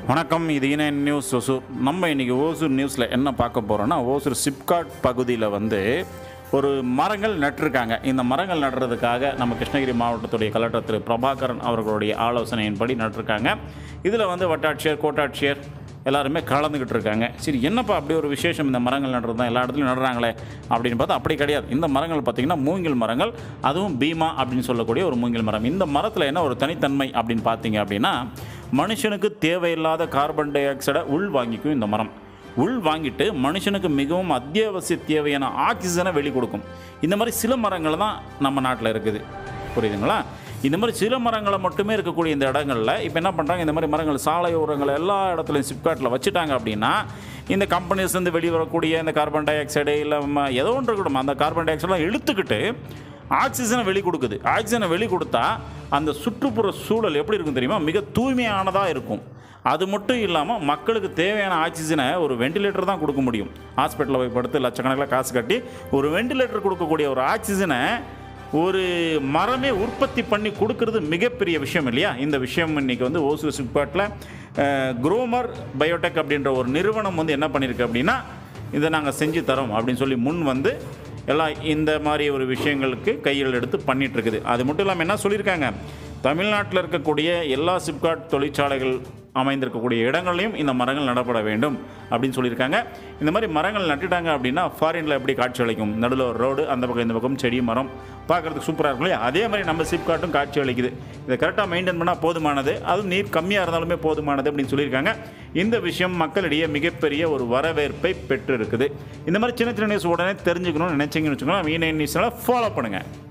வணக்கம் இது இணைய நியூஸ் ஒசூர் நம்ம இன்றைக்கி ஓசூர் நியூஸில் என்ன பார்க்க போகிறோன்னா ஓசூர் சிப்காட் பகுதியில் வந்து ஒரு மரங்கள் நட்டிருக்காங்க இந்த மரங்கள் நடுறதுக்காக நம்ம கிருஷ்ணகிரி மாவட்டத்துடைய கலெக்டர் திரு பிரபாகரன் அவர்களுடைய ஆலோசனையின்படி நட்டிருக்காங்க இதில் வந்து வட்டாட்சியர் கோட்டாட்சியர் எல்லாருமே கலந்துக்கிட்டு இருக்காங்க சரி என்னப்பா அப்படி ஒரு விசேஷம் இந்த மரங்கள் நடுறது தான் எல்லா இடத்துலையும் நடுறாங்களே அப்படின்னு பார்த்தா அப்படி கிடையாது இந்த மரங்கள் பார்த்திங்கன்னா மூங்கில் மரங்கள் அதுவும் பீமா அப்படின்னு சொல்லக்கூடிய ஒரு மூங்கில் மரம் இந்த மரத்தில் என்ன ஒரு தனித்தன்மை அப்படின்னு பார்த்தீங்க அப்படின்னா மனுஷனுக்கு தேவையில்லாத கார்பன் டை ஆக்சைடை உள் வாங்கிக்கும் இந்த மரம் உள் வாங்கிட்டு மனுஷனுக்கு மிகவும் அத்தியாவசிய தேவையான ஆக்சிஜனை வெளி கொடுக்கும் இந்த மாதிரி சில மரங்கள் தான் நம்ம நாட்டில் இருக்குது புரியுதுங்களா இந்த மாதிரி சில மரங்களை மட்டுமே இருக்கக்கூடிய இந்த இடங்களில் இப்போ என்ன பண்ணுறாங்க இந்த மாதிரி மரங்கள் சாலையோரங்கள் எல்லா இடத்துலையும் சிப்காட்டில் வச்சுட்டாங்க அப்படின்னா இந்த கம்பெனிஸ்லேருந்து வெளிவரக்கூடிய இந்த கார்பன் டை ஆக்சைடு இல்லை ம- ஏதோ ஒன்று இருக்கட்டும் அந்த கார்பன் டை ஆக்சைடெலாம் இழுத்துக்கிட்டு ஆக்சிஜனை வெளி கொடுக்குது ஆக்சிஜனை வெளி கொடுத்தா அந்த சுற்றுப்புற சூழல் எப்படி இருக்கும் தெரியுமா மிக தூய்மையானதாக இருக்கும் அது மட்டும் இல்லாமல் மக்களுக்கு தேவையான ஆக்சிஜனை ஒரு வெண்டிலேட்டர் தான் கொடுக்க முடியும் ஹாஸ்பிட்டலில் போய் படுத்து லட்சக்கணக்கில் காசு கட்டி ஒரு வெண்டிலேட்டர் கொடுக்கக்கூடிய ஒரு ஆக்சிஜனை ஒரு மரமே உற்பத்தி பண்ணி கொடுக்கறது மிகப்பெரிய விஷயம் இல்லையா இந்த விஷயம் இன்னைக்கு வந்து ஓசூர் சிப்காட்டில் குரோமர் பயோடெக் அப்படின்ற ஒரு நிறுவனம் வந்து என்ன பண்ணியிருக்கு அப்படின்னா இதை நாங்கள் செஞ்சு தரோம் அப்படின்னு சொல்லி முன் வந்து எல்லாம் இந்த மாதிரி ஒரு விஷயங்களுக்கு கையில் எடுத்து பண்ணிட்டு இருக்குது அது மட்டும் இல்லாமல் என்ன சொல்லியிருக்காங்க தமிழ்நாட்டில் இருக்கக்கூடிய எல்லா சிப்காட் தொழிற்சாலைகள் அமைந்திருக்கக்கூடிய இடங்கள்லையும் இந்த மரங்கள் நடப்பட வேண்டும் அப்படின்னு சொல்லியிருக்காங்க இந்த மாதிரி மரங்கள் நட்டுட்டாங்க அப்படின்னா ஃபாரினில் எப்படி காட்சி அளிக்கும் நடுவில் ஒரு ரோடு அந்த பக்கம் இந்த பக்கம் செடி மரம் பார்க்குறதுக்கு சூப்பராக இருக்கும் இல்லையா அதே மாதிரி நம்ம சிப்காட்டும் காட்சி அளிக்குது இதை கரெக்டாக மெயின்டைன் பண்ணால் போதுமானது அதுவும் நீர் கம்மியாக இருந்தாலுமே போதுமானது அப்படின்னு சொல்லியிருக்காங்க இந்த விஷயம் மக்களிடையே மிகப்பெரிய ஒரு வரவேற்பை பெற்று இருக்குது இந்த மாதிரி சின்ன சின்ன நியூஸ் உடனே தெரிஞ்சுக்கணும்னு நினைச்சீங்கன்னு வச்சுக்கோங்களேன் மீன நியூஸ்னால் ஃபாலோ பண்ணுங்கள்